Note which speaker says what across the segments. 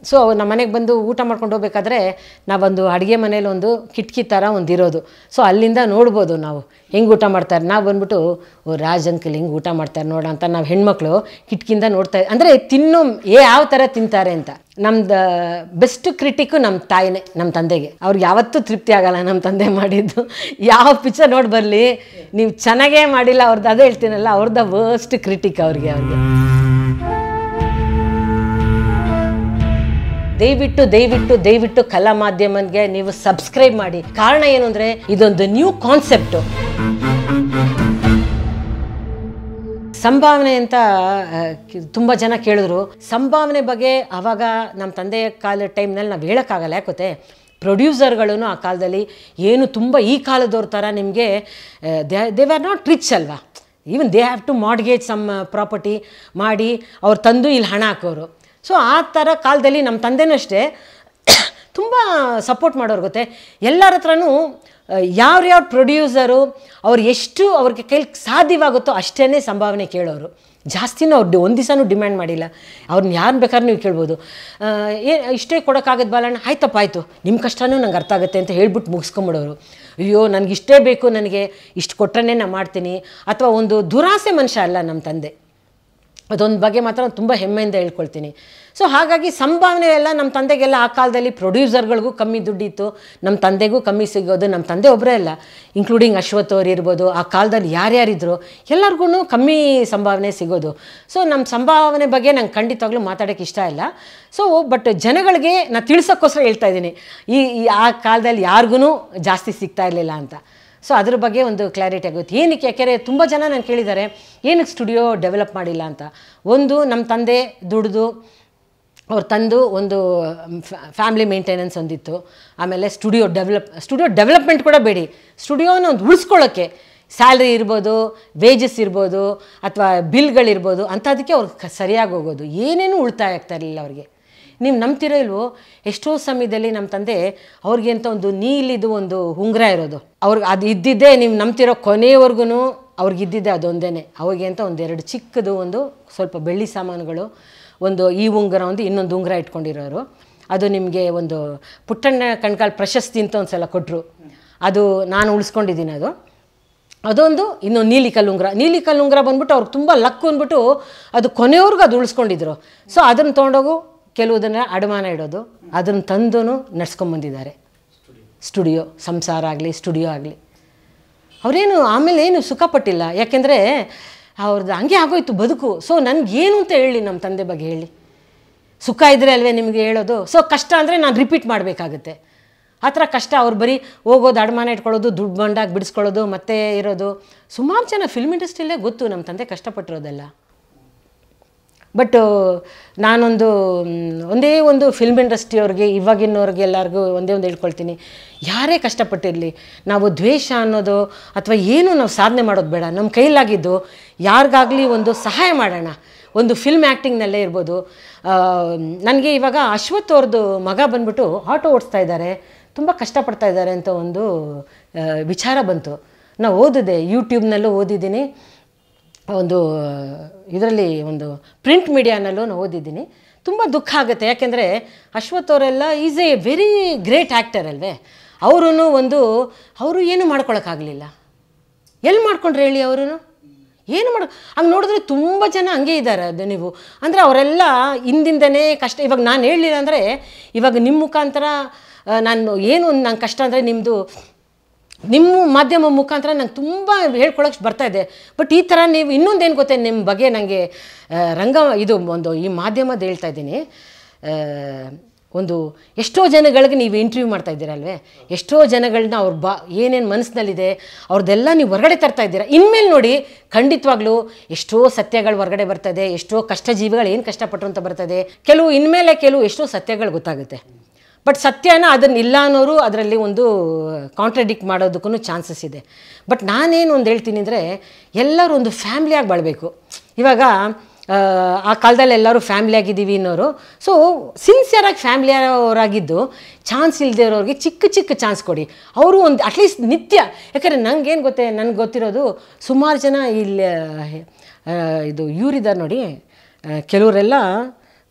Speaker 1: so ನಮ್ಮ ಮನೆಗೆ ಬಂದು ಊಟ ಮಾಡ್ಕೊಂಡು ಹೋಗ್ಬೇಕಾದ್ರೆ ನಾವೊಂದು ಅಡುಗೆ ಮನೇಲಿ ಒಂದು ಕಿಟಕಿ ಥರ ಒಂದು ಇರೋದು ಸೊ ಅಲ್ಲಿಂದ ನೋಡ್ಬೋದು ನಾವು ಹೆಂಗೆ ಊಟ ಮಾಡ್ತಾರೆ ನಾವು ಬಂದ್ಬಿಟ್ಟು ಓ ರಾಜ್ ಅಂಕಲ್ ಹಿಂಗೆ ಊಟ ಮಾಡ್ತಾರೆ ನೋಡ ಅಂತ ನಾವು ಹೆಣ್ಮಕ್ಳು ಕಿಟಕಿಯಿಂದ ನೋಡ್ತಾ ಅಂದರೆ ತಿನ್ನೋ ಏ ಯಾವ ಥರ ತಿಂತಾರೆ ಅಂತ ನಮ್ದು ಬೆಸ್ಟ್ ಕ್ರಿಟಿಕ್ಕು ನಮ್ಮ ತಾಯಿನೇ ನಮ್ಮ ತಂದೆಗೆ ಅವ್ರಿಗೆ ಯಾವತ್ತೂ ತೃಪ್ತಿ ಆಗಲ್ಲ ನಮ್ಮ ತಂದೆ ಮಾಡಿದ್ದು ಯಾವ ಪಿಕ್ಚರ್ ನೋಡಿ ಬರಲಿ ನೀವು ಚೆನ್ನಾಗೇ ಮಾಡಿಲ್ಲ ಅವ್ರದ್ದು ಅದೇ ಹೇಳ್ತೀನಲ್ಲ ಅವ್ರದ್ದು ವರ್ಸ್ಟ್ ಕ್ರಿಟಿಕ್ ಅವ್ರಿಗೆ ಅವ್ರಿಗೆ ದಯವಿಟ್ಟು ದಯವಿಟ್ಟು ದಯವಿಟ್ಟು ಕಲಾ ಮಾಧ್ಯಮನ್ಗೆ ನೀವು ಸಬ್ಸ್ಕ್ರೈಬ್ ಮಾಡಿ ಕಾರಣ ಏನು ಅಂದರೆ ಇದೊಂದು ನ್ಯೂ ಕಾನ್ಸೆಪ್ಟು ಸಂಭಾವನೆ ಅಂತ ತುಂಬ ಜನ ಕೇಳಿದ್ರು ಸಂಭಾವನೆ ಬಗ್ಗೆ ಆವಾಗ ನಮ್ಮ ತಂದೆಯ ಕಾಲ ಟೈಮ್ನಲ್ಲಿ ನಾವು ಹೇಳೋಕ್ಕಾಗಲ್ಲ ಯಾಕೋತೆ ಪ್ರೊಡ್ಯೂಸರ್ಗಳೂ ಆ ಕಾಲದಲ್ಲಿ ಏನು ತುಂಬ ಈ ಕಾಲದವ್ರ ಥರ ನಿಮಗೆ they they are not rich ಅಲ್ವಾ even they have to mortgage some property ಮಾಡಿ ಅವ್ರು ತಂದು ಇಲ್ಲಿ ಹಣ ಹಾಕೋರು ಸೊ ಆ ಥರ ಕಾಲದಲ್ಲಿ ನಮ್ಮ ತಂದೆನೂ ಅಷ್ಟೇ ತುಂಬ ಸಪೋರ್ಟ್ ಮಾಡೋರು ಗೊತ್ತೆ ಎಲ್ಲರ ಹತ್ರನೂ ಯಾವ್ಯಾವ ಪ್ರೊಡ್ಯೂಸರು ಅವ್ರು ಎಷ್ಟು ಅವ್ರಿಗೆ ಕೈಲಿ ಸಾಧ್ಯವಾಗುತ್ತೋ ಅಷ್ಟೇ ಸಂಭಾವನೆ ಕೇಳೋರು ಜಾಸ್ತಿನೂ ಅವ್ರು ಒಂದು ದಿವಸನೂ ಡಿಮ್ಯಾಂಡ್ ಮಾಡಿಲ್ಲ ಅವ್ರನ್ನ ಯಾರು ಬೇಕಾದ್ರೂ ನೀವು ಕೇಳ್ಬೋದು ಏ ಇಷ್ಟೇ ಕೊಡೋಕ್ಕಾಗದು ಬಾಲಣ್ಣ ಆಯ್ತಪ್ಪ ಆಯಿತು ನಿಮ್ಮ ಕಷ್ಟನೂ ನಂಗೆ ಅರ್ಥ ಆಗುತ್ತೆ ಅಂತ ಹೇಳ್ಬಿಟ್ಟು ಮುಗಿಸ್ಕೊಂಬಿಡೋರು ಅಯ್ಯೋ ನನಗೆ ಇಷ್ಟೇ ಬೇಕು ನನಗೆ ಇಷ್ಟು ಕೊಟ್ಟರೆ ನಾನು ಮಾಡ್ತೀನಿ ಅಥವಾ ಒಂದು ದುರಾಸೆ ಮನುಷ್ಯ ಅಲ್ಲ ನಮ್ಮ ತಂದೆ ಅದೊಂದು ಬಗ್ಗೆ ಮಾತ್ರ ತುಂಬ ಹೆಮ್ಮೆಯಿಂದ ಹೇಳ್ಕೊಳ್ತೀನಿ ಸೊ ಹಾಗಾಗಿ ಸಂಭಾವನೆ ಎಲ್ಲ ನಮ್ಮ ತಂದೆಗೆಲ್ಲ ಆ ಕಾಲದಲ್ಲಿ ಪ್ರೊಡ್ಯೂಸರ್ಗಳಿಗೂ ಕಮ್ಮಿ ದುಡ್ಡಿತ್ತು ನಮ್ಮ ತಂದೆಗೂ ಕಮ್ಮಿ ಸಿಗೋದು ನಮ್ಮ ತಂದೆ ಒಬ್ಬರೇ ಅಲ್ಲ ಇನ್ಕ್ಲೂಡಿಂಗ್ ಅಶ್ವಥ್ ಅವ್ರು ಇರ್ಬೋದು ಆ ಕಾಲದಲ್ಲಿ ಯಾರ್ಯಾರಿದ್ರು ಎಲ್ಲರಿಗೂ ಕಮ್ಮಿ ಸಂಭಾವನೆ ಸಿಗೋದು ಸೊ ನಮ್ಮ ಸಂಭಾವನೆ ಬಗ್ಗೆ ನಂಗೆ ಖಂಡಿತವಾಗ್ಲೂ ಮಾತಾಡೋಕ್ಕೆ ಇಷ್ಟ ಇಲ್ಲ ಸೊ ಬಟ್ ಜನಗಳಿಗೆ ನಾನು ತಿಳ್ಸೋಕ್ಕೋಸ್ಕರ ಹೇಳ್ತಾ ಇದ್ದೀನಿ ಈ ಈ ಆ ಕಾಲದಲ್ಲಿ ಯಾರಿಗೂ ಜಾಸ್ತಿ ಸಿಗ್ತಾ ಇರಲಿಲ್ಲ ಅಂತ ಸೊ ಅದ್ರ ಬಗ್ಗೆ ಒಂದು ಕ್ಲಾರಿಟಿ ಆಗುತ್ತೆ ಏನಕ್ಕೆ ಯಾಕೆಂದರೆ ತುಂಬ ಜನ ನಾನು ಕೇಳಿದ್ದಾರೆ ಏನಕ್ಕೆ ಸ್ಟುಡಿಯೋ ಡೆವಲಪ್ ಮಾಡಿಲ್ಲ ಅಂತ ಒಂದು ನಮ್ಮ ತಂದೆ ದುಡಿದು ಅವ್ರು ತಂದು ಒಂದು ಫ್ಯಾಮ್ಲಿ ಮೇಂಟೆನೆನ್ಸ್ ಒಂದಿತ್ತು ಆಮೇಲೆ ಸ್ಟುಡಿಯೋ ಡೆವಲಪ್ ಸ್ಟುಡಿಯೋ ಡೆವಲಪ್ಮೆಂಟ್ ಕೂಡ ಬೇಡಿ ಸ್ಟುಡಿಯೋನ ಒಂದು ಉಳಿಸ್ಕೊಳ್ಳೋಕ್ಕೆ ಸ್ಯಾಲ್ರಿ ಇರ್ಬೋದು ವೇಜಸ್ ಇರ್ಬೋದು ಅಥವಾ ಬಿಲ್ಗಳಿರ್ಬೋದು ಅಂಥದಕ್ಕೆ ಅವ್ರಿಗೆ ಕ- ಸರಿಯಾಗಿ ಹೋಗೋದು ಏನೇನು ಉಳಿತಾಯ ಆಗ್ತಾ ಇರಲಿಲ್ಲ ಅವ್ರಿಗೆ ನೀವು ನಂಬ್ತಿರೋ ಇಲ್ವೋ ಎಷ್ಟೋ ಸಮಯದಲ್ಲಿ ನಮ್ಮ ತಂದೆ ಅವ್ರಿಗೆ ಅಂತ ಒಂದು ನೀಲಿದು ಒಂದು ಉಂಗುರ ಇರೋದು ಅವ್ರಿಗೆ ಅದು ಇದ್ದಿದ್ದೇ ನೀವು ನಂಬ್ತಿರೋ ಕೊನೆಯವರೆಗೂ ಅವ್ರಿಗೆ ಇದ್ದಿದ್ದೆ ಅದೊಂದೇ ಅವ್ರಿಗೆ ಅಂತ ಒಂದೆರಡು ಚಿಕ್ಕದು ಒಂದು ಸ್ವಲ್ಪ ಬೆಳ್ಳಿ ಸಾಮಾನುಗಳು ಒಂದು ಈ ಉಂಗುರ ಒಂದು ಇನ್ನೊಂದು ಉಂಗುರ ಇಟ್ಕೊಂಡಿರೋರು ಅದು ನಿಮಗೆ ಒಂದು ಪುಟ್ಟಣ್ಣ ಕಣ್ಕಾಲ್ ಪ್ರಶಸ್ತಿ ಅಂತ ಒಂದು ಸಲ ಕೊಟ್ಟರು ಅದು ನಾನು ಉಳಿಸ್ಕೊಂಡಿದ್ದೀನಿ ಅದು ಅದೊಂದು ಇನ್ನೊಂದು ನೀಲಿ ಕಲ್ಲುಂಗ್ರ ನೀಲಿ ಕಲ್ಲುಂಗ್ರ ಬಂದ್ಬಿಟ್ಟು ಅವ್ರಿಗೆ ತುಂಬ ಲಕ್ಕು ಅಂದ್ಬಿಟ್ಟು ಅದು ಕೊನೆಯವ್ರಿಗೂ ಅದು ಉಳಿಸ್ಕೊಂಡಿದ್ರು ಸೊ ಅದನ್ನು ತೊಗೊಂಡೋಗು ಕೆಲವುದನ್ನ ಅಡಮಾನ ಇಡೋದು ಅದನ್ನು ತಂದು ನಡ್ಸ್ಕೊಂಬಂದಿದ್ದಾರೆ ಸ್ಟುಡಿಯೋ ಸಂಸಾರ ಆಗಲಿ ಸ್ಟುಡಿಯೋ ಆಗಲಿ ಅವರೇನು ಆಮೇಲೆ ಏನು ಸುಖಪಟ್ಟಿಲ್ಲ ಯಾಕೆಂದರೆ ಅವ್ರದ್ದು ಹಂಗೆ ಆಗೋಯ್ತು ಬದುಕು ಸೊ ನನಗೇನು ಅಂತ ಹೇಳಿ ನಮ್ಮ ತಂದೆ ಬಗ್ಗೆ ಹೇಳಿ ಸುಖ ಇದ್ದರೆ ಅಲ್ವೇ ನಿಮಗೆ ಹೇಳೋದು ಸೊ ಕಷ್ಟ ಅಂದರೆ ನಾನು ರಿಪೀಟ್ ಮಾಡಬೇಕಾಗುತ್ತೆ ಆ ಥರ ಕಷ್ಟ ಅವ್ರು ಬರೀ ಹೋಗೋದು ಅಡಮಾನ ಇಟ್ಕೊಳ್ಳೋದು ದುಡ್ಡು ಬಂಡಾಗಿ ಬಿಡಿಸ್ಕೊಳ್ಳೋದು ಮತ್ತೆ ಇರೋದು ಸುಮಾರು ಜನ ಫಿಲ್ಮ್ ಇಂಡಸ್ಟ್ರಿಯಲ್ಲೇ ಗೊತ್ತು ನಮ್ಮ ತಂದೆ ಕಷ್ಟಪಟ್ಟಿರೋದೆಲ್ಲ ಬಟ್ ನಾನೊಂದು ಮ್, ಒಂದೇ ಒಂದು ಫಿಲ್ಮ್ ಇಂಡಸ್ಟ್ರಿಯವ್ರಿಗೆ ಇವಾಗಿನವ್ರಿಗೆ ಎಲ್ಲರಿಗೂ ಒಂದೇ ಒಂದು ಹೇಳ್ಕೊಳ್ತೀನಿ ಯಾರೇ ಕಷ್ಟಪಟ್ಟಿರಲಿ ನಾವು ದ್ವೇಷ ಅನ್ನೋದು ಅಥವಾ ಏನು ನಾವು ಸಾಧನೆ ಮಾಡೋದು ಬೇಡ ನಮ್ಮ ಕೈಲಾಗಿದ್ದು ಯಾರಿಗಾಗಲಿ ಒಂದು ಸಹಾಯ ಮಾಡೋಣ ಒಂದು ಫಿಲ್ಮ್ ಆ್ಯಕ್ಟಿಂಗ್ನಲ್ಲೇ ಇರ್ಬೋದು ನನಗೆ ಇವಾಗ ಅಶ್ವಥ್ ಅವ್ರದ್ದು ಮಗ ಬಂದ್ಬಿಟ್ಟು ಆಟೋ ಓಡಿಸ್ತಾ ಇದ್ದಾರೆ ತುಂಬ ಕಷ್ಟಪಡ್ತಾ ಇದ್ದಾರೆ ಅಂತ ಒಂದು ಆ, ವಿಚಾರ ಬಂತು ನಾವು ಓದಿದೆ ಯೂಟ್ಯೂಬ್ನಲ್ಲೂ ಓದಿದ್ದೀನಿ ಒಂದು ಇದರಲ್ಲಿ ಒಂದು ಪ್ರಿಂಟ್ ಮೀಡಿಯಾನಲ್ಲೂ ನಾನು ಓದಿದ್ದೀನಿ ತುಂಬ ದುಃಖ ಆಗುತ್ತೆ ಯಾಕೆಂದರೆ ಅಶ್ವಥ್ ಅವರೆಲ್ಲ is a very great actor ಅಲ್ವೇ ಅವರೂ ಒಂದು ಅವರು ಏನು ಮಾಡ್ಕೊಳಕ್ಕಾಗಲಿಲ್ಲ ಎಲ್ಲಿ ಮಾಡ್ಕೊಂಡ್ರೆ ಹೇಳಿ ಅವರು ಏನು ಮಾಡ ಹಂಗೆ ನೋಡಿದ್ರೆ ತುಂಬ ಜನ ಹಂಗೆ ಇದ್ದಾರೆ ಅದು ನೀವು ಅಂದರೆ ಅವರೆಲ್ಲ ಹಿಂದಿಂದನೇ ಕಷ್ಟ ಇವಾಗ ನಾನು ಹೇಳಲಿಲ್ಲ ಅಂದರೆ ಇವಾಗ ನಿಮ್ಮ ಮುಖಾಂತರ ಆ, ನಾನು ಏನು ನಂಗೆ ಕಷ್ಟ ಅಂದರೆ ನಿಮ್ಮದು ನಿಮ್ಮ ಮಾಧ್ಯಮ ಮುಖಾಂತರ ನಂಗೆ ತುಂಬ ಹೇಳ್ಕೊಳಕ್ಕೆ ಬರ್ತಾ ಇದೆ ಬಟ್ ಈ ಥರ ನೀವು ಇನ್ನೊಂದೇನು ಗೊತ್ತೇ ನಿಮ್ಮ ಬಗ್ಗೆ ನನಗೆ ರಂಗ ಇದು ಒಂದು ಈ ಮಾಧ್ಯಮದ ಹೇಳ್ತಾ ಇದ್ದೀನಿ ಆ, ಒಂದು ಎಷ್ಟೋ ಜನಗಳಿಗೆ ನೀವು ಇಂಟರ್ವ್ಯೂ ಮಾಡ್ತಾ ಇದ್ದೀರಲ್ವೇ ಎಷ್ಟೋ ಜನಗಳನ್ನ ಅವ್ರ ಬಾ ಏನೇನು ಮನಸ್ಸಿನಲ್ಲಿದೆ ಅವ್ರದ್ದೆಲ್ಲ ನೀವು ಹೊರಗಡೆ ತರ್ತಾ ಇದ್ದೀರಾ ಇನ್ಮೇಲೆ ನೋಡಿ ಖಂಡಿತವಾಗ್ಲೂ ಎಷ್ಟೋ ಸತ್ಯಗಳು ಹೊರಗಡೆ ಬರ್ತದೆ ಎಷ್ಟೋ ಕಷ್ಟ ಜೀವಿಗಳು ಏನು ಕಷ್ಟಪಟ್ಟರು ಅಂತ ಬರ್ತದೆ ಕೆಲವು ಇನ್ಮೇಲೆ ಕೆಲವು ಎಷ್ಟೋ ಸತ್ಯಗಳು ಗೊತ್ತಾಗುತ್ತೆ ಬಟ್ ಸತ್ಯನ ಅದನ್ನ ಇಲ್ಲ ಅನ್ನೋರು ಅದರಲ್ಲಿ ಒಂದು ಕಾಂಟ್ರಡಿಕ್ಟ್ ಮಾಡೋದಕ್ಕೂ ಚಾನ್ಸಸ್ ಇದೆ ಬಟ್ ನಾನೇನು ಒಂದು ಹೇಳ್ತೀನಿ ಅಂದರೆ ಎಲ್ಲರೂ ಒಂದು ಫ್ಯಾಮ್ಲಿಯಾಗಿ ಬಾಳಬೇಕು ಇವಾಗ ಆ, ಆ ಕಾಲದಲ್ಲಿ ಎಲ್ಲರೂ ಫ್ಯಾಮ್ಲಿ ಆಗಿದ್ದೀವಿ ಅನ್ನೋರು ಸೊ ಸಿನ್ಸಿಯರಾಗಿ ಫ್ಯಾಮ್ಲಿ ಅವರಾಗಿದ್ದು ಚಾನ್ಸ್ ಇಲ್ಲದೆ ಇರೋರಿಗೆ ಚಿಕ್ಕ ಚಿಕ್ಕ ಚಾನ್ಸ್ ಕೊಡಿ ಅವರು ಒಂದು ಅಟ್ಲೀಸ್ಟ್ ನಿತ್ಯ ಯಾಕಂದರೆ ನನಗೇನು ಗೊತ್ತೇ ನನಗೆ ಗೊತ್ತಿರೋದು ಸುಮಾರು ಜನ ಇಲ್ಲಿ ಆ, ಇದು ಇವರಿದ್ದಾರೆ ನೋಡಿ ಆ, ಕೆಲವರೆಲ್ಲ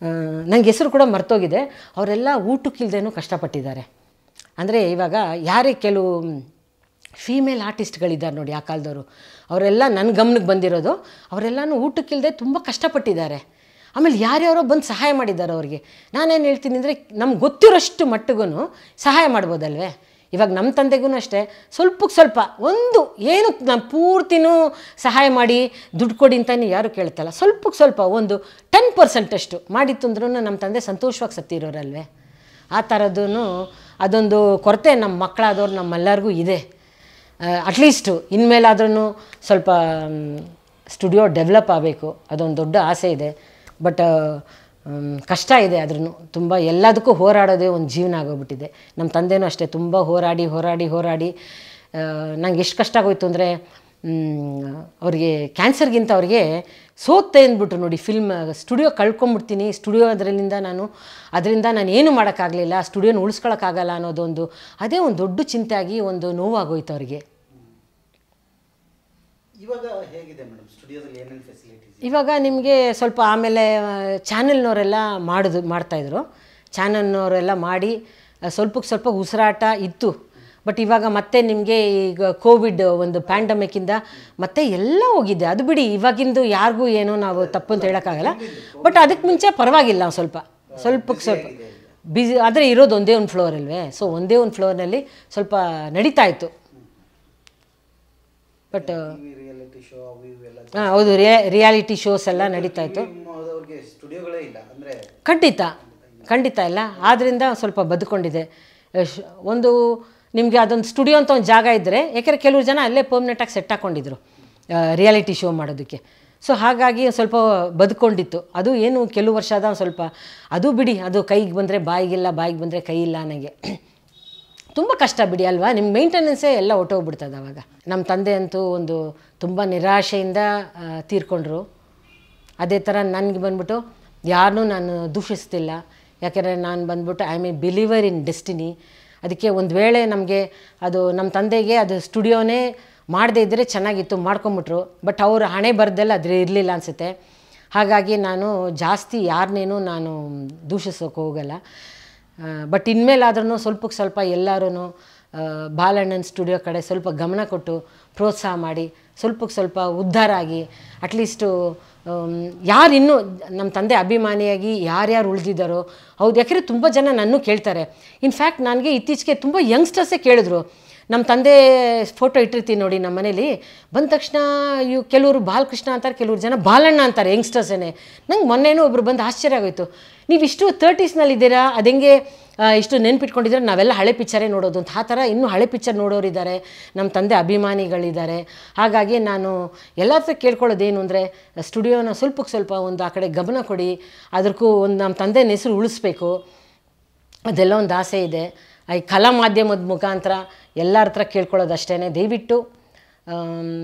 Speaker 1: ನನಗೆ ಹೆಸರು ಕೂಡ ಮರ್ತೋಗಿದೆ ಅವರೆಲ್ಲ ಊಟಕ್ಕಿಲ್ದೇನೂ ಕಷ್ಟಪಟ್ಟಿದ್ದಾರೆ ಅಂದರೆ ಇವಾಗ ಯಾರೇ ಕೆಲವು ಫೀಮೇಲ್ ಆರ್ಟಿಸ್ಟ್ಗಳಿದ್ದಾರೆ ನೋಡಿ ಆ ಕಾಲದವರು ಅವರೆಲ್ಲ ನನ್ನ ಗಮನಕ್ಕೆ ಬಂದಿರೋದು ಅವರೆಲ್ಲನೂ ಊಟಕ್ಕಿಲ್ಲದೆ ತುಂಬ ಕಷ್ಟಪಟ್ಟಿದ್ದಾರೆ ಆಮೇಲೆ ಯಾರ್ಯಾರೋ ಬಂದು ಸಹಾಯ ಮಾಡಿದ್ದಾರೆ ಅವ್ರಿಗೆ ನಾನೇನು ಹೇಳ್ತೀನಿ ಅಂದರೆ ನಮ್ಗೆ ಗೊತ್ತಿರೋಷ್ಟು ಮಟ್ಟಿಗೂ ಸಹಾಯ ಮಾಡ್ಬೋದಲ್ವೇ ಇವಾಗ ನಮ್ಮ ತಂದೆಗೂ ಅಷ್ಟೇ ಸ್ವಲ್ಪಕ್ಕೆ ಸ್ವಲ್ಪ ಒಂದು ಏನು ನಾನು ಪೂರ್ತಿನೂ ಸಹಾಯ ಮಾಡಿ ದುಡ್ಡು ಕೊಡಿ ಅಂತಲೇ ಯಾರು ಕೇಳ್ತಲ್ಲ ಸ್ವಲ್ಪಕ್ಕೆ ಸ್ವಲ್ಪ ಒಂದು ಟೆನ್ ಪರ್ಸೆಂಟಷ್ಟು ಮಾಡಿತ್ತು ಅಂದ್ರೂ ನಮ್ಮ ತಂದೆ ಸಂತೋಷವಾಗಿ ಸತ್ತಿರೋರಲ್ವೇ ಆ ಥರದ್ದೂ ಅದೊಂದು ಕೊರತೆ ನಮ್ಮ ಮಕ್ಕಳಾದವ್ರು ನಮ್ಮೆಲ್ಲರಿಗೂ ಇದೆ ಅಟ್ಲೀಸ್ಟು ಇನ್ಮೇಲಾದ್ರೂ ಸ್ವಲ್ಪ ಸ್ಟುಡಿಯೋ ಡೆವಲಪ್ ಆಗಬೇಕು ಅದೊಂದು ದೊಡ್ಡ ಆಸೆ ಇದೆ ಬಟ್ ಕಷ್ಟ ಇದೆ ಆದ್ರೂ ತುಂಬ ಎಲ್ಲದಕ್ಕೂ ಹೋರಾಡೋದೇ ಒಂದು ಜೀವನ ಆಗೋಗ್ಬಿಟ್ಟಿದೆ ನಮ್ಮ ತಂದೆನೂ ಅಷ್ಟೇ ತುಂಬ ಹೋರಾಡಿ ಹೋರಾಡಿ ಹೋರಾಡಿ ನಂಗೆ ಎಷ್ಟು ಕಷ್ಟ ಆಗೋಯ್ತು ಅಂದರೆ ಅವ್ರಿಗೆ ಕ್ಯಾನ್ಸರ್ಗಿಂತ ಅವ್ರಿಗೆ ಸೋತ್ತೆ ಅಂದ್ಬಿಟ್ರು ನೋಡಿ ಫಿಲ್ಮ್ ಸ್ಟುಡಿಯೋ ಕಳ್ಕೊಂಬಿಡ್ತೀನಿ ಸ್ಟುಡಿಯೋ ಅದರಿಂದ ನಾನು ಅದರಿಂದ ನಾನು ಏನು ಮಾಡೋಕ್ಕಾಗಲಿಲ್ಲ ಸ್ಟುಡಿಯೋನ ಉಳಿಸ್ಕೊಳಕ್ಕಾಗಲ್ಲ ಅನ್ನೋದೊಂದು ಅದೇ ಒಂದು ದೊಡ್ಡ ಚಿಂತೆ ಆಗಿ ಒಂದು ನೋವಾಗೋಯ್ತು ಅವ್ರಿಗೆ
Speaker 2: ಇವಾಗ ಹೇಗಿದೆ ಮೇಡಮ್ ಸ್ಟುಡಿಯೋದಲ್ಲಿ ಏನೇನು ಫೆಸಿಲಿಟೀಸ್
Speaker 1: ಇವಾಗ ನಿಮಗೆ ಸ್ವಲ್ಪ ಆಮೇಲೆ ಚಾನೆಲ್ನವರೆಲ್ಲ ಮಾಡೋದು ಮಾಡ್ತಾಯಿದ್ರು ಚಾನಲ್ನವರೆಲ್ಲ ಮಾಡಿ ಆ, ಸ್ವಲ್ಪಕ್ಕೆ ಸ್ವಲ್ಪ ಉಸಿರಾಟ ಇತ್ತು ಬಟ್ ಇವಾಗ ಮತ್ತೆ ನಿಮಗೆ ಈಗ ಕೋವಿಡ್ ಒಂದು ಪ್ಯಾಂಡಮಿಕ್ಕಿಂದ ಮತ್ತೆ ಎಲ್ಲ ಹೋಗಿದೆ ಅದು ಬಿಡಿ ಇವಾಗಿಂದು ಯಾರಿಗೂ ಏನೋ ನಾವು ತಪ್ಪು ಅಂತ ಹೇಳೋಕ್ಕಾಗಲ್ಲ ಬಟ್ ಅದಕ್ಕೆ ಮುಂಚೆ ಪರವಾಗಿಲ್ಲ ಒಂದು ಸ್ವಲ್ಪ ಸ್ವಲ್ಪಕ್ಕೆ ಸ್ವಲ್ಪ ಬಿಸಿ ಆದರೆ ಇರೋದು ಒಂದೇ ಒಂದು ಫ್ಲೋರ್ ಅಲ್ವೇ ಸೊ ಒಂದೇ ಒಂದು ಫ್ಲೋರ್ನಲ್ಲಿ ಸ್ವಲ್ಪ ನಡೀತಾ ಇತ್ತು ಬಟ್
Speaker 2: ರಿಯಾಲಿಟಿ ಶೋ ಅವು ಇವೆಲ್ಲ
Speaker 1: ಹಾಂ ಹೌದು ರಿಯಾ ರಿಯಾಲಿಟಿ ಶೋಸ್ ಎಲ್ಲ ನಡೀತಾ ಇತ್ತು
Speaker 2: ಅವ್ರಿಗೆ ಸ್ಟುಡಿಯೋಗಳೇ ಇಲ್ಲ ಅಂದರೆ
Speaker 1: ಖಂಡಿತ ಖಂಡಿತ ಇಲ್ಲ ಆದ್ದರಿಂದ ಸ್ವಲ್ಪ ಬದುಕೊಂಡಿದೆ ಎಶ್- ಒಂದು ನಿಮಗೆ ಅದೊಂದು ಸ್ಟುಡಿಯೋ ಅಂತ ಒಂದು ಜಾಗ ಇದ್ದರೆ ಯಾಕೆಂದರೆ ಕೆಲವು ಜನ ಅಲ್ಲೇ ಪರ್ಮನೆಂಟಾಗಿ ಸೆಟ್ ಹಾಕ್ಕೊಂಡಿದ್ರು ರಿಯಾಲಿಟಿ ಶೋ ಮಾಡೋದಕ್ಕೆ ಸೊ ಹಾಗಾಗಿ ಸ್ವಲ್ಪ ಬದುಕೊಂಡಿತ್ತು ಅದು ಏನು ಕೆಲವು ವರ್ಷ ಆದ ಒಂದ್ ಸ್ವಲ್ಪ ಅದು ಬಿಡಿ ಅದು ಕೈಗೆ ಬಂದರೆ ಬಾಯಿಗಿಲ್ಲ ಬಾಯಿಗೆ ಬಂದರೆ ಕೈ ಇಲ್ಲ ನನಗೆ ತುಂಬ ಕಷ್ಟ ಬಿಡಿ ಅಲ್ವಾ ನಿಮ್ಮ ಮೇಂಟೆನೆನ್ಸೇ ಎಲ್ಲ ಹೊಟ್ಟೋಗ್ಬಿಡ್ತದೆ ಅವಾಗ ನಮ್ಮ ತಂದೆ ಅಂತೂ ಒಂದು ತುಂಬ ನಿರಾಶೆಯಿಂದ ಆ, ತೀರ್ಕೊಂಡ್ರು ಅದೇ ಥರ ನನಗೆ ಬಂದ್ಬಿಟ್ಟು ಯಾರನ್ನೂ ನಾನು ದೂಷಿಸ್ತಿಲ್ಲ ಯಾಕೆಂದರೆ ನಾನು ಬಂದ್ಬಿಟ್ಟು I am a believer in destiny ಅದಕ್ಕೆ ಒಂದು ವೇಳೆ ನಮಗೆ ಅದು ನಮ್ಮ ತಂದೆಗೆ ಅದು ಸ್ಟುಡಿಯೋನೇ ಮಾಡದೇ ಇದ್ದರೆ ಚೆನ್ನಾಗಿತ್ತು ಮಾಡ್ಕೊಂಬಿಟ್ರು ಬಟ್ ಅವ್ರ ಹಣೆ ಬರದೆಲ್ಲ ಅದ್ರ ಇರಲಿಲ್ಲ ಅನಿಸುತ್ತೆ ಹಾಗಾಗಿ ನಾನು ಜಾಸ್ತಿ ಯಾರನ್ನೇನು ನಾನು ದೂಷಿಸೋಕೆ ಹೋಗಲ್ಲ ಬಟ್ ಇನ್ಮೇಲಾದ್ರೂ ಸ್ವಲ್ಪಕ್ಕೆ ಸ್ವಲ್ಪ ಎಲ್ಲರೂ ಬಾಲಣ್ಣನ ಸ್ಟುಡಿಯೋ ಕಡೆ ಸ್ವಲ್ಪ ಗಮನ ಕೊಟ್ಟು ಪ್ರೋತ್ಸಾಹ ಮಾಡಿ ಸ್ವಲ್ಪಕ್ಕೆ ಸ್ವಲ್ಪ ಉದ್ಧಾರ ಆಗಿ ಅಟ್ಲೀಸ್ಟು ಯಾರು ಇನ್ನೂ ನಮ್ಮ ತಂದೆ ಅಭಿಮಾನಿಯಾಗಿ ಯಾರ್ಯಾರು ಉಳಿದಿದ್ದಾರೋ ಹೌದು ಯಾಕೆಂದರೆ ತುಂಬ ಜನ ನನ್ನೂ ಕೇಳ್ತಾರೆ ಇನ್ಫ್ಯಾಕ್ಟ್ ನನಗೆ ಇತ್ತೀಚೆಗೆ ತುಂಬ ಯಂಗ್ಸ್ಟರ್ಸೇ ಕೇಳಿದ್ರು ನಮ್ಮ ತಂದೆ ಫೋಟೋ ಇಟ್ಟಿರ್ತೀನಿ ನೋಡಿ ನಮ್ಮ ಮನೇಲಿ ಬಂದ ತಕ್ಷಣ ಇವು ಕೆಲವರು ಬಾಲಕೃಷ್ಣ ಅಂತಾರೆ ಕೆಲವರು ಜನ ಬಾಲಣ್ಣ ಅಂತಾರೆ ಯಂಗ್ಸ್ಟರ್ಸೇನೆ ನಂಗೆ ಮೊನ್ನೆನೂ ಒಬ್ರು ಬಂದು ಆಶ್ಚರ್ಯ ಆಗೋಯ್ತು ನೀವು ಇಷ್ಟು ತರ್ಟೀಸ್ನಲ್ಲಿದ್ದೀರಾ ಅದು ಹೆಂಗೆ ಆ, ಇಷ್ಟು ನೆನ್ಪಿಟ್ಕೊಂಡಿದ್ರೆ ನಾವೆಲ್ಲ ಹಳೆ ಪಿಕ್ಚರೇ ನೋಡೋದು ಅಂತ ಆ ಥರ ಇನ್ನೂ ಹಳೆ ಪಿಕ್ಚರ್ ನೋಡೋರಿದ್ದಾರೆ ನಮ್ಮ ತಂದೆ ಅಭಿಮಾನಿಗಳಿದ್ದಾರೆ ಹಾಗಾಗಿ ನಾನು ಎಲ್ಲ ಹತ್ರ ಕೇಳ್ಕೊಳ್ಳೋದೇನು ಅಂದರೆ ಸ್ಟುಡಿಯೋನ ಸ್ವಲ್ಪಕ್ಕೆ ಸ್ವಲ್ಪ ಒಂದು ಆ ಕಡೆ ಗಮನ ಕೊಡಿ ಅದಕ್ಕೂ ಒಂದು ನಮ್ಮ ತಂದೆನ ಹೆಸರು ಉಳಿಸ್ಬೇಕು ಅದೆಲ್ಲ ಒಂದು ಆಸೆ ಇದೆ ಈ ಕಲಾ ಮಾಧ್ಯಮದ ಮುಖಾಂತರ ಎಲ್ಲರ ಹತ್ರ ಕೇಳ್ಕೊಳ್ಳೋದು ಅಷ್ಟೇ ದಯವಿಟ್ಟು ಆಮ್,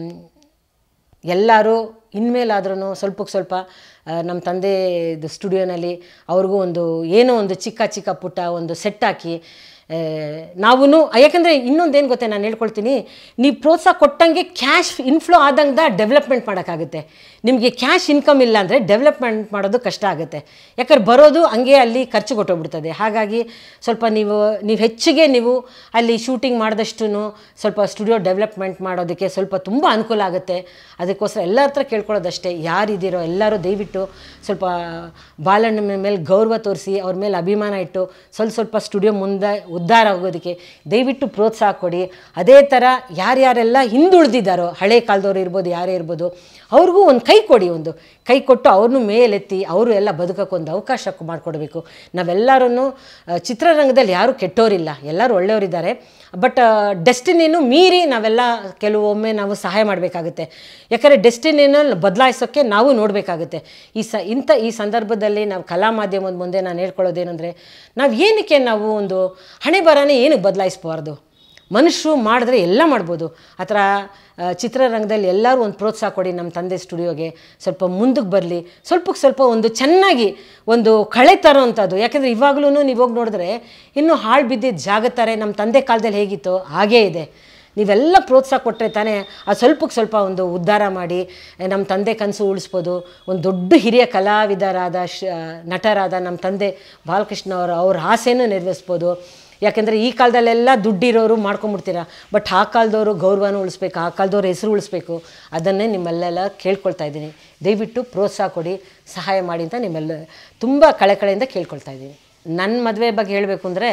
Speaker 1: ಎಲ್ಲರೂ ಇನ್ಮೇಲಾದ್ರೂ ಸ್ವಲ್ಪಕ್ಕೆ ಸ್ವಲ್ಪ ಆ, ನಮ್ಮ ತಂದೆ ಸ್ಟುಡಿಯೋನಲ್ಲಿ ಅವ್ರಿಗೂ ಒಂದು ಏನೋ ಒಂದು ಚಿಕ್ಕ ಚಿಕ್ಕ ಪುಟ್ಟ ಒಂದು ಸೆಟ್ ಹಾಕಿ ನಾವೂ ಯಾಕಂದರೆ ಇನ್ನೊಂದೇನು ಗೊತ್ತೇ ನಾನು ಹೇಳ್ಕೊಳ್ತೀನಿ ನೀವು ಪ್ರೋತ್ಸಾಹ ಕೊಟ್ಟಂಗೆ ಕ್ಯಾಶ್ ಇನ್ಫ್ಲೋ ಆದಂಗೆ ಡೆವಲಪ್ಮೆಂಟ್ ಮಾಡೋಕ್ಕಾಗುತ್ತೆ ನಿಮಗೆ ಕ್ಯಾಶ್ ಇನ್ಕಮ್ ಇಲ್ಲ ಅಂದರೆ ಡೆವಲಪ್ಮೆಂಟ್ ಮಾಡೋದು ಕಷ್ಟ ಆಗುತ್ತೆ ಯಾಕಂದ್ರೆ ಬರೋದು ಹಂಗೆ ಅಲ್ಲಿ ಖರ್ಚು ಕೊಟ್ಟೋಗ್ಬಿಡ್ತದೆ ಹಾಗಾಗಿ ಸ್ವಲ್ಪ ನೀವು ನೀವು ಹೆಚ್ಚಿಗೆ ನೀವು ಅಲ್ಲಿ ಶೂಟಿಂಗ್ ಮಾಡಿದಷ್ಟು ಸ್ವಲ್ಪ ಸ್ಟುಡಿಯೋ ಡೆವಲಪ್ಮೆಂಟ್ ಮಾಡೋದಕ್ಕೆ ಸ್ವಲ್ಪ ತುಂಬ ಅನುಕೂಲ ಆಗುತ್ತೆ ಅದಕ್ಕೋಸ್ಕರ ಎಲ್ಲರ ಹತ್ರ ಕೇಳ್ಕೊಳ್ಳೋದಷ್ಟೇ ಯಾರಿದ್ದೀರೋ ಎಲ್ಲರೂ ದಯವಿಟ್ಟು ಸ್ವಲ್ಪ ಬಾಲಣ್ಣ ಮೇಲೆ ಗೌರವ ತೋರಿಸಿ ಅವ್ರ ಮೇಲೆ ಅಭಿಮಾನ ಇಟ್ಟು ಸ್ವಲ್ಪ ಸ್ವಲ್ಪ ಸ್ಟುಡಿಯೋ ಮುಂದೆ ಉದ್ಧಾರ ಆಗೋದಕ್ಕೆ ದಯವಿಟ್ಟು ಪ್ರೋತ್ಸಾಹ ಕೊಡಿ ಅದೇ ಥರ ಯಾರ್ಯಾರೆಲ್ಲ ಹಿಂದುಳಿದಿದ್ದಾರೋ ಹಳೆ ಕಾಲದವ್ರು ಇರ್ಬೋದು ಯಾರೇ ಇರ್ಬೋದು ಅವ್ರಿಗೂ ಒಂದು ಕೈ ಕೊಡಿ ಒಂದು ಕೈ ಕೊಟ್ಟು ಅವ್ರನ್ನೂ ಮೇಲೆತ್ತಿ ಅವರು ಎಲ್ಲ ಬದುಕೋಕ್ಕೆ ಒಂದು ಅವಕಾಶ ಮಾಡಿಕೊಡ್ಬೇಕು ನಾವೆಲ್ಲರೂ ಚಿತ್ರರಂಗದಲ್ಲಿ ಯಾರೂ ಕೆಟ್ಟೋರಿಲ್ಲ ಎಲ್ಲರೂ ಒಳ್ಳೆಯವರಿದ್ದಾರೆ ಬಟ್ ಡೆಸ್ಟಿನಿನೂ ಮೀರಿ ನಾವೆಲ್ಲ ಕೆಲವೊಮ್ಮೆ ನಾವು ಸಹಾಯ ಮಾಡಬೇಕಾಗುತ್ತೆ ಯಾಕಂದರೆ ಡೆಸ್ಟಿನಿನ ಬದಲಾಯಿಸೋಕ್ಕೆ ನಾವು ನೋಡಬೇಕಾಗುತ್ತೆ ಈ ಸ ಇಂಥ ಈ ಸಂದರ್ಭದಲ್ಲಿ ನಾವು ಕಲಾ ಮಾಧ್ಯಮದ ಮುಂದೆ ನಾನು ಹೇಳ್ಕೊಳ್ಳೋದೇನೆಂದರೆ ನಾವು ಏನಕ್ಕೆ ನಾವು ಒಂದು ಹಣೆ ಬರನೇ ಏನಕ್ಕೆ ಬದಲಾಯಿಸ್ಬಾರ್ದು ಮನುಷ್ಯರು ಮಾಡಿದ್ರೆ ಎಲ್ಲ ಮಾಡ್ಬೋದು ಆ ಥರ ಆ, ಚಿತ್ರರಂಗದಲ್ಲಿ ಎಲ್ಲರೂ ಒಂದು ಪ್ರೋತ್ಸಾಹ ಕೊಡಿ ನಮ್ಮ ತಂದೆ ಸ್ಟುಡಿಯೋಗೆ ಸ್ವಲ್ಪ ಮುಂದಕ್ಕೆ ಬರಲಿ ಸ್ವಲ್ಪಕ್ಕೆ ಸ್ವಲ್ಪ ಒಂದು ಚೆನ್ನಾಗಿ ಒಂದು ಕಳೆ ತರೋವಂಥದ್ದು ಯಾಕೆಂದರೆ ಇವಾಗಲೂ ನೀವು ಹೋಗಿ ನೋಡಿದ್ರೆ ಇನ್ನೂ ಹಾಳು ಬಿದ್ದಿದ್ದ ಜಾಗ ಥರ ನಮ್ಮ ತಂದೆ ಕಾಲದಲ್ಲಿ ಹೇಗಿತ್ತೋ ಹಾಗೇ ಇದೆ ನೀವೆಲ್ಲ ಪ್ರೋತ್ಸಾಹ ಕೊಟ್ಟರೆ ತಾನೇ ಆ ಸ್ವಲ್ಪಕ್ಕೆ ಸ್ವಲ್ಪ ಒಂದು ಉದ್ಧಾರ ಮಾಡಿ ನಮ್ಮ ತಂದೆ ಕನಸು ಉಳಿಸ್ಬೋದು ಒಂದು ದೊಡ್ಡ ಹಿರಿಯ ಕಲಾವಿದರಾದ ಶ ನಟರಾದ ನಮ್ಮ ತಂದೆ ಬಾಲಕೃಷ್ಣ ಅವರು ಅವ್ರ ಆಸೆನೂ ನೆರವೇರಿಸ್ಬೋದು ಯಾಕೆಂದರೆ ಈ ಕಾಲದಲ್ಲೆಲ್ಲ ದುಡ್ಡಿರೋರು ಮಾಡ್ಕೊಂಬಿಡ್ತೀರಾ ಬಟ್ ಆ ಕಾಲದವರು ಗೌರವನೂ ಉಳಿಸ್ಬೇಕು ಆ ಕಾಲದವ್ರ ಹೆಸರು ಉಳಿಸ್ಬೇಕು ಅದನ್ನೇ ನಿಮ್ಮಲ್ಲೆಲ್ಲ ಕೇಳ್ಕೊಳ್ತಾ ಇದ್ದೀನಿ ದಯವಿಟ್ಟು ಪ್ರೋತ್ಸಾಹ ಕೊಡಿ ಸಹಾಯ ಮಾಡಿ ಅಂತ ನಿಮ್ಮೆಲ್ಲ ತುಂಬ ಕಳೆ ಕಳೆಯಿಂದ ಕೇಳ್ಕೊಳ್ತಾ ಇದ್ದೀನಿ ನನ್ನ ಮದುವೆ ಬಗ್ಗೆ ಹೇಳಬೇಕು ಅಂದರೆ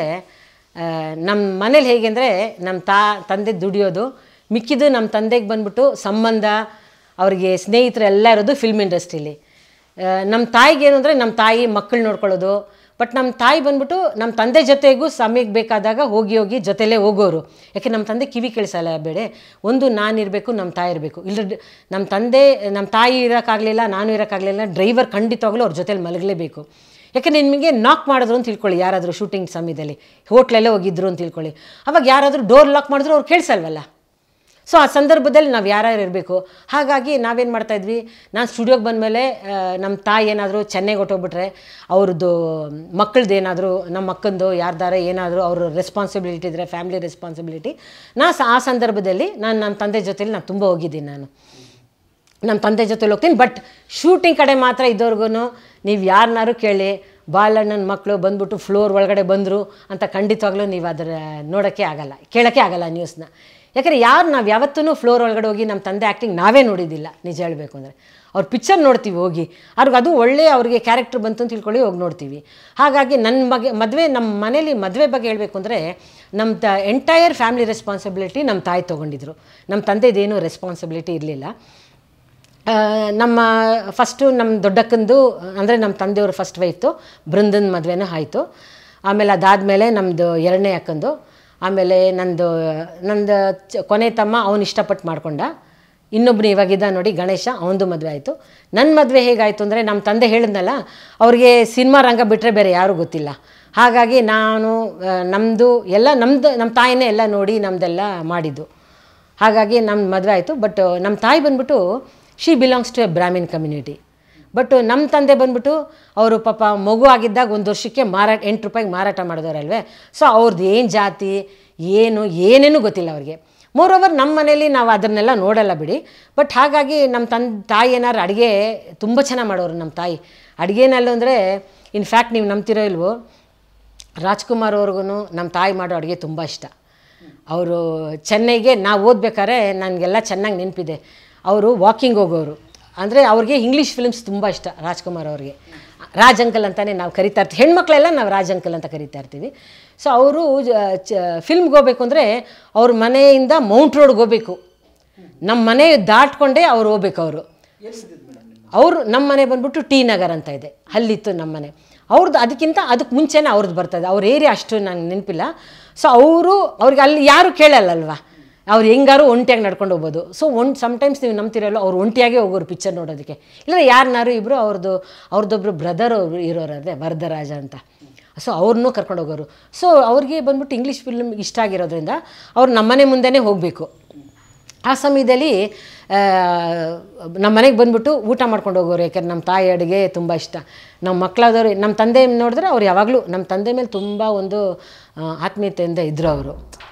Speaker 1: ನಮ್ಮ ಮನೇಲಿ ಹೇಗೆ ಅಂದರೆ ನಮ್ಮ ತಾ ತಂದೆ ದುಡಿಯೋದು ಮಿಕ್ಕಿದ್ದು ನಮ್ಮ ತಂದೆಗೆ ಬಂದ್ಬಿಟ್ಟು ಸಂಬಂಧ ಅವ್ರಿಗೆ ಸ್ನೇಹಿತರು ಎಲ್ಲ ಇರೋದು ಫಿಲ್ಮ್ ಇಂಡಸ್ಟ್ರೀಲಿ ನಮ್ಮ ತಾಯಿಗೆ ಏನು ಅಂದರೆ ನಮ್ಮ ತಾಯಿ ಮಕ್ಕಳು ನೋಡ್ಕೊಳ್ಳೋದು ಬಟ್ ನಮ್ಮ ತಾಯಿ ಬಂದ್ಬಿಟ್ಟು ನಮ್ಮ ತಂದೆ ಜೊತೆಗೂ ಸಮಯಕ್ಕೆ ಬೇಕಾದಾಗ ಹೋಗಿ ಹೋಗಿ ಜೊತೆಲೇ ಹೋಗೋರು ಯಾಕೆ ನಮ್ಮ ತಂದೆ ಕಿವಿ ಕೇಳಿಸಲ್ಲ ಬೇಡ ಒಂದು ನಾನು ಇರಬೇಕು ನಮ್ಮ ತಾಯಿ ಇರಬೇಕು ಇಲ್ಲ ನಮ್ಮ ತಂದೆ ನಮ್ಮ ತಾಯಿ ಇರೋಕ್ಕಾಗಲಿಲ್ಲ ನಾನು ಇರೋಕ್ಕಾಗಲಿಲ್ಲ ಡ್ರೈವರ್ ಖಂಡಿತವಾಗ್ಲೂ ಅವ್ರ ಜೊತೆಲಿ ಮಲಗಲೇಬೇಕು ಯಾಕಂದರೆ ನಿಮಗೆ ನಾಕ್ ಮಾಡಿದ್ರು ಅಂತ ತಿಳ್ಕೊಳ್ಳಿ ಯಾರಾದರೂ ಶೂಟಿಂಗ್ ಸಮಯದಲ್ಲಿ ಹೋಟ್ಲಲ್ಲೇ ಹೋಗಿದ್ರು ಅಂತ ತಿಳ್ಕೊಳ್ಳಿ ಅವಾಗ ಯಾರಾದರೂ ಡೋರ್ ಲಾಕ್ ಮಾಡಿದ್ರು ಅವ್ರು ಕೇಳಿಸಲ್ವಲ್ಲ ಸೊ ಆ ಸಂದರ್ಭದಲ್ಲಿ ನಾವು ಯಾರ್ಯಾರು ಇರಬೇಕು ಹಾಗಾಗಿ ನಾವೇನು ಮಾಡ್ತಾಯಿದ್ವಿ ನಾನು ಸ್ಟುಡಿಯೋಗೆ ಬಂದಮೇಲೆ ನಮ್ಮ ತಾಯಿ ಏನಾದರೂ ಚೆನ್ನೈಗೆ ಹೊಟ್ಟೋಗ್ಬಿಟ್ರೆ ಅವ್ರದ್ದು ಮಕ್ಕಳದ್ದು ಏನಾದರೂ ನಮ್ಮ ಅಕ್ಕಂದು ಯಾರ್ದಾರ ಏನಾದರೂ ಅವ್ರ ರೆಸ್ಪಾನ್ಸಿಬಿಲಿಟಿ ಇದ್ದರೆ ಫ್ಯಾಮಿಲಿ ರೆಸ್ಪಾನ್ಸಿಬಿಲಿಟಿ ನಾ ಸ ಆ ಸಂದರ್ಭದಲ್ಲಿ ನಾನು ನಮ್ಮ ತಂದೆ ಜೊತೆಲಿ ನಾನು ತುಂಬ ಹೋಗಿದ್ದೀನಿ ನಾನು ನಮ್ಮ ತಂದೆ ಜೊತೆಲಿ ಹೋಗ್ತೀನಿ ಬಟ್ ಶೂಟಿಂಗ್ ಕಡೆ ಮಾತ್ರ ಇದ್ದವ್ರಿಗೂ ನೀವು ಯಾರನ್ನಾರು ಕೇಳಿ ಬಾಲಣ್ಣನ ಮಕ್ಕಳು ಬಂದ್ಬಿಟ್ಟು ಫ್ಲೋರ್ ಒಳಗಡೆ ಬಂದರು ಅಂತ ಖಂಡಿತವಾಗ್ಲೂ ನೀವು ಅದರ ನೋಡೋಕ್ಕೆ ಆಗಲ್ಲ ಕೇಳೋಕ್ಕೆ ಆಗಲ್ಲ ನ್ಯೂಸ್ನ ಯಾಕಂದರೆ ಯಾರು ನಾವು ಯಾವತ್ತೂ ಫ್ಲೋರ್ ಒಳಗಡೆ ಹೋಗಿ ನಮ್ಮ ತಂದೆ ಆ್ಯಕ್ಟಿಂಗ್ ನಾವೇ ನೋಡಿದ್ದಿಲ್ಲ ನಿಜ ಹೇಳಬೇಕು ಅಂದರೆ ಅವ್ರ ಪಿಕ್ಚರ್ ನೋಡ್ತೀವಿ ಹೋಗಿ ಅವ್ರಿಗೆ ಅದು ಒಳ್ಳೆ ಅವ್ರಿಗೆ ಕ್ಯಾರೆಕ್ಟರ್ ಬಂತು ಅಂತ ತಿಳ್ಕೊಳ್ಳಿ ಹೋಗಿ ನೋಡ್ತೀವಿ ಹಾಗಾಗಿ ನನ್ನ ಬಗ್ಗೆ ಮದುವೆ ನಮ್ಮ ಮನೇಲಿ ಮದುವೆ ಬಗ್ಗೆ ಹೇಳಬೇಕು ಅಂದರೆ ನಮ್ಮ ತ ಎಂಟೈರ್ ಫ್ಯಾಮಿಲಿ ರೆಸ್ಪಾನ್ಸಿಬಿಲಿಟಿ ನಮ್ಮ ತಾಯಿ ತೊಗೊಂಡಿದ್ರು ನಮ್ಮ ತಂದೆದೇನು ರೆಸ್ಪಾನ್ಸಿಬಿಲಿಟಿ ಇರಲಿಲ್ಲ ಆ, ನಮ್ಮ ಫಸ್ಟು ನಮ್ಮ ದೊಡ್ಡಕ್ಕಂದು ಅಂದರೆ ನಮ್ಮ ತಂದೆಯವ್ರ ಫಸ್ಟ್ ವೈಫ್ತು ಬೃಂದನ ಮದುವೆನೂ ಆಯಿತು ಆಮೇಲೆ ಅದಾದಮೇಲೆ ನಮ್ಮದು ಎರಡನೇ ಅಕ್ಕಂದು ಆಮೇಲೆ ನಂದು ನಂದು ಚ ಕೊನೆ ತಮ್ಮ ಅವನು ಇಷ್ಟಪಟ್ಟು ಮಾಡ್ಕೊಂಡ ಇನ್ನೊಬ್ಬನು ಇವಾಗಿದ್ದ ನೋಡಿ ಗಣೇಶ ಅವನದು ಮದುವೆ ಆಯಿತು ನನ್ನ ಮದುವೆ ಹೇಗಾಯಿತು ಅಂದರೆ ನಮ್ಮ ತಂದೆ ಹೇಳಿದ್ನಲ್ಲ ಅವ್ರಿಗೆ ಸಿನಿಮಾ ರಂಗ ಬಿಟ್ಟರೆ ಬೇರೆ ಯಾರೂ ಗೊತ್ತಿಲ್ಲ ಹಾಗಾಗಿ ನಾನು ನಮ್ಮದು ಎಲ್ಲ ನಮ್ಮದು ನಮ್ಮ ತಾಯಿನೇ ಎಲ್ಲ ನೋಡಿ ನಮ್ಮದೆಲ್ಲ ಮಾಡಿದ್ದು ಹಾಗಾಗಿ ನಮ್ಮ ಮದುವೆ ಆಯಿತು ಬಟ್ ನಮ್ಮ ತಾಯಿ ಬಂದ್ಬಿಟ್ಟು she belongs to a Brahmin community but ನಮ್ಮ ತಂದೆ ಬಂದ್ಬಿಟ್ಟು ಅವರು ಪಾಪ ಮಗು ಆಗಿದ್ದಾಗ ಒಂದು ವರ್ಷಕ್ಕೆ ಮಾರಾಟ ಎಂಟು ರೂಪಾಯಿಗೆ ಮಾರಾಟ ಮಾಡಿದವರಲ್ವೇ ಸೊ ಅವ್ರದ್ದು ಏನು ಜಾತಿ ಏನು ಏನೇನೂ ಗೊತ್ತಿಲ್ಲ ಅವ್ರಿಗೆ ಮೋರೋವರ್ ನಮ್ಮ ಮನೇಲಿ ನಾವು ಅದನ್ನೆಲ್ಲ ನೋಡಲ್ಲ ಬಿಡಿ ಬಟ್ ಹಾಗಾಗಿ ನಮ್ಮ ತನ್ ತಾಯಿ ಏನಾರು ಅಡುಗೆ ತುಂಬ ಚೆನ್ನಾಗಿ ಮಾಡೋರು ನಮ್ಮ ತಾಯಿ ಅಡುಗೆನಲ್ಲೂ ಅಂದರೆ ಇನ್ಫ್ಯಾಕ್ಟ್ ನೀವು ನಂಬ್ತಿರೋ ಇಲ್ವೋ ರಾಜ್ಕುಮಾರ್ ಅವ್ರಿಗೂ ನಮ್ಮ ತಾಯಿ ಮಾಡೋ ಅಡುಗೆ ತುಂಬ ಇಷ್ಟ ಅವರು ಚೆನ್ನೈಗೆ ನಾವು ಓದ್ಬೇಕಾದ್ರೆ ನನಗೆಲ್ಲ ಚೆನ್ನಾಗಿ ನೆನಪಿದೆ ಅವರು ವಾಕಿಂಗ್ ಹೋಗೋರು ಅಂದರೆ ಅವ್ರಿಗೆ ಇಂಗ್ಲೀಷ್ ಫಿಲ್ಮ್ಸ್ ತುಂಬ ಇಷ್ಟ ರಾಜ್ಕುಮಾರ್ ಅವ್ರಿಗೆ ರಾಜ್ ಅಂಕಲ್ ಅಂತಲೇ ನಾವು ಕರಿತಾ ಇರ್ತೀವಿ ಹೆಣ್ಮಕ್ಳೆಲ್ಲ ನಾವು ರಾಜ್ ಅಂಕಲ್ ಅಂತ ಕರಿತಾ ಇರ್ತೀವಿ ಸೊ ಅವರು ಫಿಲ್ಮ್ಗೆ ಹೋಗ್ಬೇಕು ಅಂದರೆ ಅವ್ರ ಮನೆಯಿಂದ ಮೌಂಟ್ ರೋಡ್ಗೆ ಹೋಗ್ಬೇಕು ನಮ್ಮ ಮನೆ ದಾಟ್ಕೊಂಡೇ ಅವ್ರು ಹೋಗ್ಬೇಕು ಅವರು ಅವರು ನಮ್ಮ ಮನೆ ಬಂದ್ಬಿಟ್ಟು ಟಿ ನಗರ್ ಅಂತ ಇದೆ ಅಲ್ಲಿತ್ತು ನಮ್ಮ ಮನೆ ಅವ್ರದ್ದು ಅದಕ್ಕಿಂತ ಅದಕ್ಕೆ ಮುಂಚೆನೇ ಅವ್ರದ್ದು ಬರ್ತದೆ ಅವ್ರ ಏರಿಯಾ ಅಷ್ಟು ನಂಗೆ ನೆನಪಿಲ್ಲ ಸೊ ಅವರು ಅವ್ರಿಗೆ ಅಲ್ಲಿ ಯಾರು ಕೇಳಲ್ಲಲ್ವಾ ಅವ್ರು ಹೆಂಗಾರು ಒಂಟಿಯಾಗಿ ನಡ್ಕೊಂಡು ಹೋಗ್ಬೋದು ಸೊ ಒನ್ ಸಮ್ಟೈಮ್ಸ್ ನೀವು ನಂಬ್ತಿರಲ್ಲ ಅವ್ರು ಒಂಟಿಯಾಗೇ ಹೋಗೋರು ಪಿಕ್ಚರ್ ನೋಡೋದಕ್ಕೆ ಇಲ್ಲ ಯಾರನ್ನಾರು ಇಬ್ಬರು ಅವ್ರದ್ದು ಅವ್ರದ್ದೊಬ್ರು ಬ್ರದರ್ ಅವರು ಇರೋರದೇ ವರದರಾಜ ಅಂತ ಸೊ ಅವ್ರನ್ನೂ ಕರ್ಕೊಂಡು ಹೋಗೋರು ಸೊ ಅವ್ರಿಗೆ ಬಂದ್ಬಿಟ್ಟು ಇಂಗ್ಲೀಷ್ ಫಿಲ್ಮ್ ಇಷ್ಟ ಆಗಿರೋದ್ರಿಂದ ಅವ್ರು ನಮ್ಮನೆ ಮುಂದೆನೇ ಹೋಗಬೇಕು ಆ ಸಮಯದಲ್ಲಿ ಆ, ನಮ್ಮ ಮನೆಗೆ ಬಂದ್ಬಿಟ್ಟು ಊಟ ಮಾಡ್ಕೊಂಡು ಹೋಗೋರು ಯಾಕಂದ್ರೆ ನಮ್ಮ ತಾಯಿ ಅಡುಗೆ ತುಂಬ ಇಷ್ಟ ನಮ್ಮ ಮಕ್ಕಳಾದವ್ರು ನಮ್ಮ ತಂದೆ ನೋಡಿದ್ರೆ ಅವ್ರು ಯಾವಾಗಲೂ ನಮ್ಮ ತಂದೆ ಮೇಲೆ ತುಂಬ ಒಂದು ಆ, ಆತ್ಮೀಯತೆಯಿಂದ ಇದ್ದರು ಅವರು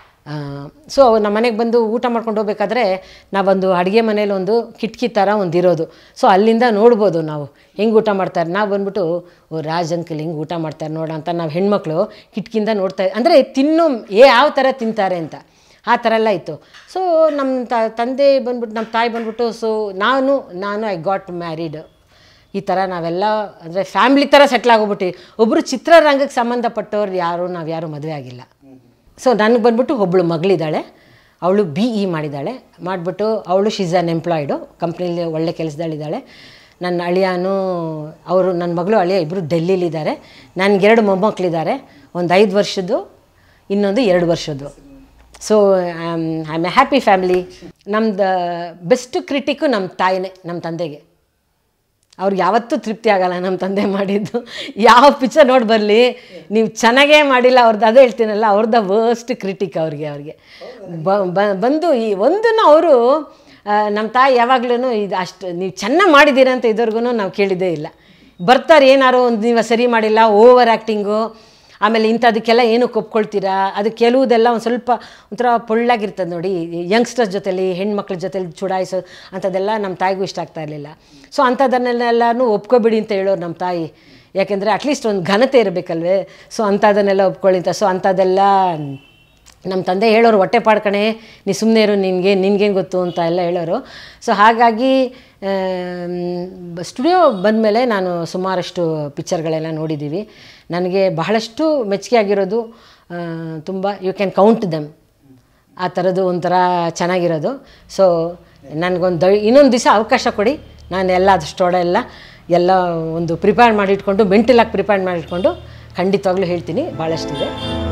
Speaker 1: ಸೊ ನಮ್ಮ ಮನೆಗೆ ಬಂದು ಊಟ ಮಾಡ್ಕೊಂಡು ಹೋಗ್ಬೇಕಾದ್ರೆ ನಾವೊಂದು ಅಡುಗೆ ಮನೇಲಿ ಒಂದು ಕಿಟಕಿ ಥರ ಒಂದು ಇರೋದು ಸೊ ಅಲ್ಲಿಂದ ನೋಡ್ಬೋದು ನಾವು ಹೆಂಗೆ ಊಟ ಮಾಡ್ತಾರೆ ನಾವು ಬಂದ್ಬಿಟ್ಟು ಓ ರಾಜ್ ಅಂಕಲ್ ಹಿಂಗೆ ಊಟ ಮಾಡ್ತಾರೆ ನೋಡ ಅಂತ ನಾವು ಹೆಣ್ಮಕ್ಳು ಕಿಟಕಿಯಿಂದ ನೋಡ್ತಾ ಅಂದರೆ ತಿನ್ನೋ ಏ ಯಾವ ಥರ ತಿಂತಾರೆ ಅಂತ ಆ ಥರ ಎಲ್ಲ ಇತ್ತು ಸೊ ನಮ್ಮ ತ ತಂದೆ ಬಂದ್ಬಿಟ್ಟು ನಮ್ಮ ತಾಯಿ ಬಂದ್ಬಿಟ್ಟು ಸೊ ನಾನು ನಾನು ಐ ಗಾಟ್ ಮ್ಯಾರಿಡ್ ಈ ಥರ ನಾವೆಲ್ಲ ಅಂದರೆ ಫ್ಯಾಮ್ಲಿ ಥರ ಸೆಟ್ಲ್ ಆಗೋಗ್ಬಿಟ್ಟು ಒಬ್ಬರು ಚಿತ್ರರಂಗಕ್ಕೆ ಸಂಬಂಧಪಟ್ಟವ್ರು ಯಾರು ನಾವು ಯಾರು ಮದುವೆ ಆಗಿಲ್ಲ ಸೊ ನನಗೆ ಬಂದ್ಬಿಟ್ಟು ಒಬ್ಬಳು ಮಗಳಿದ್ದಾಳೆ ಅವಳು ಬಿ ಇ ಮಾಡಿದ್ದಾಳೆ ಮಾಡಿಬಿಟ್ಟು ಅವಳು ಶೀಸ್ ಆನ್ ಎಂಪ್ಲಾಯ್ಡು ಕಂಪ್ನೀಲಿ ಒಳ್ಳೆ ಕೆಲಸದಲ್ಲಿದ್ದಾಳೆ ನನ್ನ ಅಳಿಯಾನು ಅವರು ನನ್ನ ಮಗಳು ಅಳಿಯ ಇಬ್ಬರು ಡೆಲ್ಲಿಲಿದ್ದಾರೆ ನನಗೆರಡು ಮೊಮ್ಮಕ್ಕಳಿದ್ದಾರೆ ಒಂದು ಐದು ವರ್ಷದ್ದು ಇನ್ನೊಂದು ಎರಡು ವರ್ಷದ್ದು so I am a happy family ನಮ್ದು ಬೆಸ್ಟ್ ಕ್ರಿಟಿಕ್ಕು ನಮ್ಮ ತಾಯಿನೇ ನಮ್ಮ ತಂದೆಗೆ ಅವ್ರಿಗೆ ಯಾವತ್ತೂ ತೃಪ್ತಿ ಆಗಲ್ಲ ನಮ್ಮ ತಂದೆ ಮಾಡಿದ್ದು ಯಾವ ಪಿಕ್ಚರ್ ನೋಡಿ ಬರಲಿ ನೀವು ಚೆನ್ನಾಗೇ ಮಾಡಿಲ್ಲ ಅವ್ರದ್ದು ಅದೇ ಹೇಳ್ತೀನಲ್ಲ ಅವ್ರದ್ದು ವರ್ಸ್ಟ್ ಕ್ರಿಟಿಕ್ ಅವ್ರಿಗೆ ಅವ್ರಿಗೆ ಬ- ಬ- ಬಂದು ಈ ಒಂದನ್ನು ಅವರು ನಮ್ಮ ತಾಯಿ ಯಾವಾಗ್ಲೂ ಇದು ಅಷ್ಟು ನೀವು ಚೆನ್ನಾಗಿ ಮಾಡಿದ್ದೀರ ಅಂತ ಇದ್ರಿಗೂ ನಾವು ಕೇಳಿದ್ದೇ ಇಲ್ಲ ಬರ್ತಾರೆ ಏನಾರು ಒಂದು ನೀವು ಸರಿ ಮಾಡಿಲ್ಲ ಓವರ್ ಆ್ಯಕ್ಟಿಂಗು ಆಮೇಲೆ ಇಂಥದಕ್ಕೆಲ್ಲ ಏನಕ್ಕೆ ಒಪ್ಕೊಳ್ತೀರಾ ಅದು ಕೆಲವುದೆಲ್ಲ ಒಂದು ಸ್ವಲ್ಪ ಒಂಥರ ಪೊಳ್ಳಾಗಿರ್ತದೆ ನೋಡಿ ಯಂಗ್ಸ್ಟರ್ಸ್ ಜೊತೆಲಿ ಹೆಣ್ಮಕ್ಳ ಜೊತೆಲಿ ಚುಡಾಯಿಸೋ ಅಂಥದ್ದೆಲ್ಲ ನಮ್ಮ ತಾಯಿಗೂ ಇಷ್ಟ ಆಗ್ತಾ ಇರಲಿಲ್ಲ ಸೊ ಅಂಥದ್ದನ್ನೆಲ್ಲನೂ ಒಪ್ಕೊಬಿಡಿ ಅಂತ ಹೇಳೋರು ನಮ್ಮ ತಾಯಿ ಯಾಕೆಂದರೆ ಅಟ್ಲೀಸ್ಟ್ ಒಂದು ಘನತೆ ಇರಬೇಕಲ್ವೇ ಸೊ ಅಂಥದ್ದನ್ನೆಲ್ಲ ಒಪ್ಕೊಳ್ಳಿ ಅಂತ ಸೊ ಅಂಥದ್ದೆಲ್ಲ ನಮ್ಮ ತಂದೆ ಹೇಳೋರು ಹೊಟ್ಟೆ ಪಾಡ್ಕಣೆ ನೀ ಸುಮ್ಮನೆ ಇರು ನಿನಗೆ ನಿನ್ಗೇನು ಗೊತ್ತು ಅಂತ ಎಲ್ಲ ಹೇಳೋರು ಸೊ ಹಾಗಾಗಿ ಸ್ಟುಡಿಯೋ ಬಂದಮೇಲೆ ನಾನು ಸುಮಾರಷ್ಟು ಪಿಕ್ಚರ್ಗಳೆಲ್ಲ ನೋಡಿದ್ದೀವಿ ನನಗೆ ಬಹಳಷ್ಟು ಮೆಚ್ಚುಗೆ ಆಗಿರೋದು ಆ, ತುಂಬ ಯು ಕ್ಯಾನ್ ಕೌಂಟ್ ದೆಮ್ ಆ ಥರದ್ದು ಒಂಥರ ಚೆನ್ನಾಗಿರೋದು ಸೊ ನನಗೊಂದು ದ ಇನ್ನೊಂದು ದಿವಸ ಅವಕಾಶ ಕೊಡಿ ನಾನು ಎಲ್ಲ ಅದಷ್ಟೊಡೆ ಎಲ್ಲ ಎಲ್ಲ ಒಂದು ಪ್ರಿಪೇರ್ ಮಾಡಿಟ್ಕೊಂಡು ಮೆಂಟಲಾಗಿ ಪ್ರಿಪೇರ್ ಮಾಡಿಟ್ಕೊಂಡು ಖಂಡಿತವಾಗ್ಲೂ ಹೇಳ್ತೀನಿ ಭಾಳಷ್ಟಿದೆ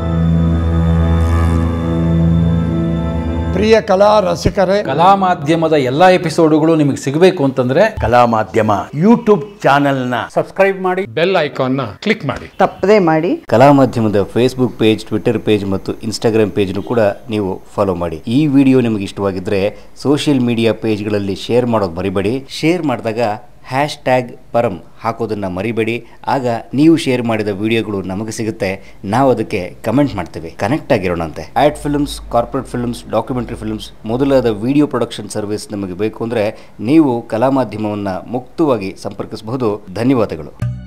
Speaker 3: ಪ್ರಿಯ ಕಲಾ ರಸಿಕರೇ
Speaker 4: ಕಲಾ ಮಾಧ್ಯಮದ ಎಲ್ಲಾ ಎಪಿಸೋಡುಗಳು ನಿಮಗೆ ಸಿಗಬೇಕು ಅಂತಂದ್ರೆ
Speaker 5: ಕಲಾ ಮಾಧ್ಯಮ ಯೂಟ್ಯೂಬ್ ಚಾನೆಲ್ನ
Speaker 3: ಬೆಲ್ ಐಕಾನ್ನ ಕ್ಲಿಕ್ ಮಾಡಿ
Speaker 6: ತಪ್ಪದೇ ಮಾಡಿ
Speaker 7: ಕಲಾ ಮಾಧ್ಯಮದ ಫೇಸ್ಬುಕ್ ಪೇಜ್ ಟ್ವಿಟರ್ ಪೇಜ್ ಮತ್ತು ಇನ್ಸ್ಟಾಗ್ರಾಮ್ ಪೇಜ್ನು ಕೂಡ ನೀವು ಫಾಲೋ ಮಾಡಿ ಈ ವಿಡಿಯೋ ನಿಮಗೆ ಇಷ್ಟವಾಗಿದ್ದರೆ ಸೋಷಿಯಲ್ ಮೀಡಿಯಾ ಪೇಜ್ಗಳಲ್ಲಿ ಶೇರ್ ಮಾಡೋದು ಮರಿಬೇಡಿ ಶೇರ್ ಮಾಡಿದಾಗ ಹ್ಯಾಶ್ ಟ್ಯಾಗ್ ಪರಂ ಹಾಕೋದನ್ನು ಮರಿಬೇಡಿ ಆಗ ನೀವು ಶೇರ್ ಮಾಡಿದ ವಿಡಿಯೋಗಳು ನಮಗೆ ಸಿಗುತ್ತೆ ನಾವು ಅದಕ್ಕೆ ಕಮೆಂಟ್ ಮಾಡ್ತೇವೆ ಕನೆಕ್ಟ್ ಆಗಿರೋಣಂತೆ ad films corporate films documentary films ಮೊದಲಾದ ವಿಡಿಯೋ ಪ್ರೊಡಕ್ಷನ್ ಸರ್ವಿಸ್ ನಮಗೆ ಬೇಕು ಅಂದರೆ ನೀವು ಕಲಾ ಮಾಧ್ಯಮವನ್ನು ಮುಕ್ತವಾಗಿ ಸಂಪರ್ಕಿಸಬಹುದು ಧನ್ಯವಾದಗಳು